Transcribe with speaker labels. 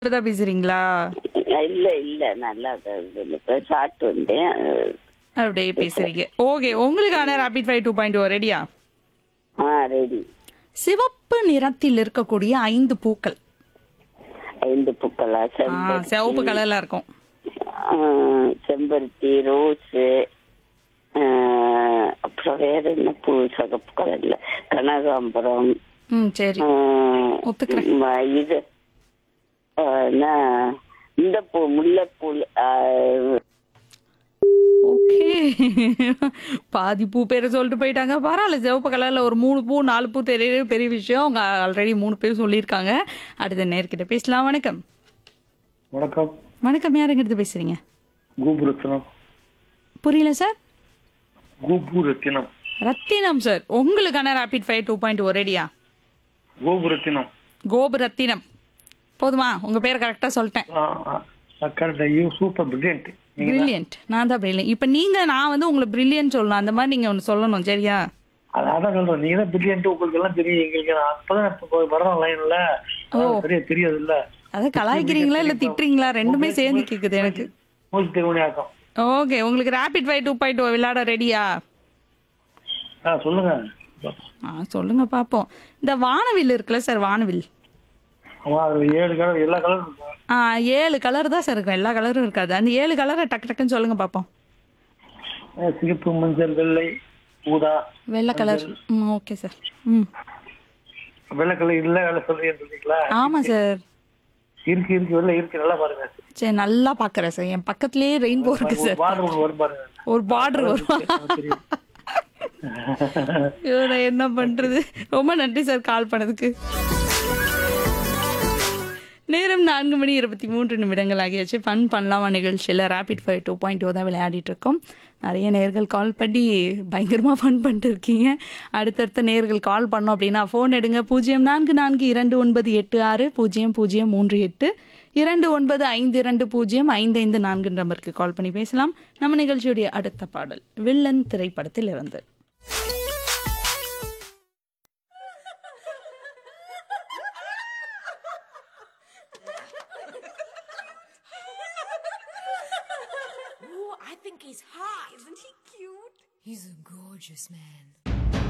Speaker 1: தான் பேசுறீங்களா
Speaker 2: இல்ல இல்ல நல்லா தான் சாப்பிட்டு வந்தேன்
Speaker 1: அப்படியே பேசுறீங்க ஓகே உங்களுக்கான rapid five two point O ரெடியா
Speaker 2: ஆ ரெடி
Speaker 1: சிவப்பு நிறத்தில் இருக்கக்கூடிய ஐந்து பூக்கள்
Speaker 2: ஐந்து பூக்களா
Speaker 1: ஆ, சிவப்பு
Speaker 2: செம்பருத்தி
Speaker 1: கலர்ல இருக்கும்
Speaker 2: ஆ, செம்பருத்தி ரோஸு ஆ, அப்புறம் வேற என்ன பூ சிகப்பு கலர்ல கனகாம்பரம்
Speaker 1: ம் சரி
Speaker 2: ஆ,
Speaker 1: ஒத்துக்கிறேன்.
Speaker 2: ம- இது ஆ, என்ன, இந்த பூ முல்லைப்பூ ஆ,
Speaker 1: ஓகே பாதி பூ பேரை சொல்லிட்டு போயிட்டாங்க பரவாயில்ல சிவப்பு கலர்ல ஒரு மூணு பூ நாலு பூ தெரியறது பெரிய விஷயம் அவங்க ஆல்ரெடி மூணு பேர் சொல்லியிருக்காங்க அடுத்த நேர்கிட்ட பேசலாம் வணக்கம்
Speaker 3: வணக்கம்
Speaker 1: வணக்கம் யாருங்கிறது பேசுறீங்க
Speaker 3: கோபுரத்தினம்
Speaker 1: புரியல சார்
Speaker 3: கோபுரத்தினம்
Speaker 1: ரத்தினம் சார் உங்களுக்கான rapid five two point O ரெடியா
Speaker 3: கோபுரத்தினம்
Speaker 1: கோபு ரத்தினம் போதுமா உங்க பேர் கரெக்டா சொல்லிட்டேன்
Speaker 3: கரெக்ட் யூ சூப்பர் பிரில்லியன்ட் நீங்க
Speaker 1: பிரில்லியன்ட் நான் தான் பிரில்லியன்ட் இப்போ நீங்க நான் வந்து உங்களை பிரில்லியன்ட் சொல்லணும் அந்த மாதிரி நீங்க ஒன்று சொல்லணும் சரியா
Speaker 3: அது- அதான் சொல்றேன் நீங்க தான் பிரில்லியன்ட் உங்களுக்கு எல்லாம் தெரியும் எங்களுக்கு நான் அப்பதான் இப்ப வர்றோம் லைன்ல சரியா தெரியாது இல்ல
Speaker 1: அதை கலாய்க்கிறீங்களா இல்ல திட்டுறீங்களா ரெண்டுமே சேர்ந்து கேக்குது எனக்கு
Speaker 3: மூச்சு திருமணி ஆக்கம்
Speaker 1: ஓகே உங்களுக்கு ரேபிட் ஃபைவ் டூ பாயிண்ட் விளையாட ரெடியா
Speaker 3: ஆ சொல்லுங்க
Speaker 1: ஆ சொல்லுங்க பாப்போம் இந்த வானவில் இருக்குல்ல சார் வானவில்
Speaker 3: ஆமா அது ஏழு கலர் எல்லா கலரும் இருக்கும்
Speaker 1: ஆ ஏழு கலர் தான் சார் இருக்கும் எல்லா கலரும் இருக்காது அந்த ஏழு கலரை டக்கு டக்குன்னு சொல்லுங்க பாப்போம்
Speaker 3: அஹ் சிகப்பு மஞ்சள் வெள்ளை ஊதா
Speaker 1: வெள்ளை கலர் ம் ஓகே சார் ம்
Speaker 3: வெள்ளை கலர் இல்ல வெள்ளை சொல்றீங்கன்னு சொல்றீங்களா
Speaker 1: ஆமா சார்
Speaker 3: இருக்கு இருக்கு வெள்ளை இருக்கு நல்லா பாருங்க
Speaker 1: சரி நல்லா பாக்குறேன் சார் என் பக்கத்துலயே ரெயின்போ இருக்கு
Speaker 3: ஒரு
Speaker 1: சார்
Speaker 3: பார்டர் ஒன்று வரும் பாருங்க
Speaker 1: ஒரு பார்டர் வரும்
Speaker 3: எனக்கு தெரியும்
Speaker 1: ஐயோ, நான் என்ன பண்றது ரொம்ப நன்றி சார் கால் பண்ணதுக்கு நேரம் நான்கு மணி இருபத்தி மூன்று நிமிடங்கள் ஆகியாச்சு ஃபன் பண்ணலாமா நிகழ்ச்சியில் ரேபிட் ஃபைவ் டூ பாயிண்ட் தான் விளையாடிட்டு இருக்கோம் நிறைய நேர்கள் கால் பண்ணி பயங்கரமாக ஃபன் பண்ணிட்டு இருக்கீங்க அடுத்தடுத்த நேர்கள் கால் பண்ணோம் அப்படின்னா ஃபோன் எடுங்க பூஜ்ஜியம் நான்கு நான்கு இரண்டு ஒன்பது எட்டு ஆறு பூஜ்ஜியம் பூஜ்ஜியம் மூன்று எட்டு இரண்டு ஒன்பது ஐந்து இரண்டு பூஜ்ஜியம் ஐந்து ஐந்து நான்கு நம்பருக்கு கால் பண்ணி பேசலாம் நம்ம நிகழ்ச்சியுடைய அடுத்த பாடல் வில்லன் திரைப்படத்தில் இருந்து
Speaker 4: Ooh, I think he's hot. Isn't he cute? He's a gorgeous man.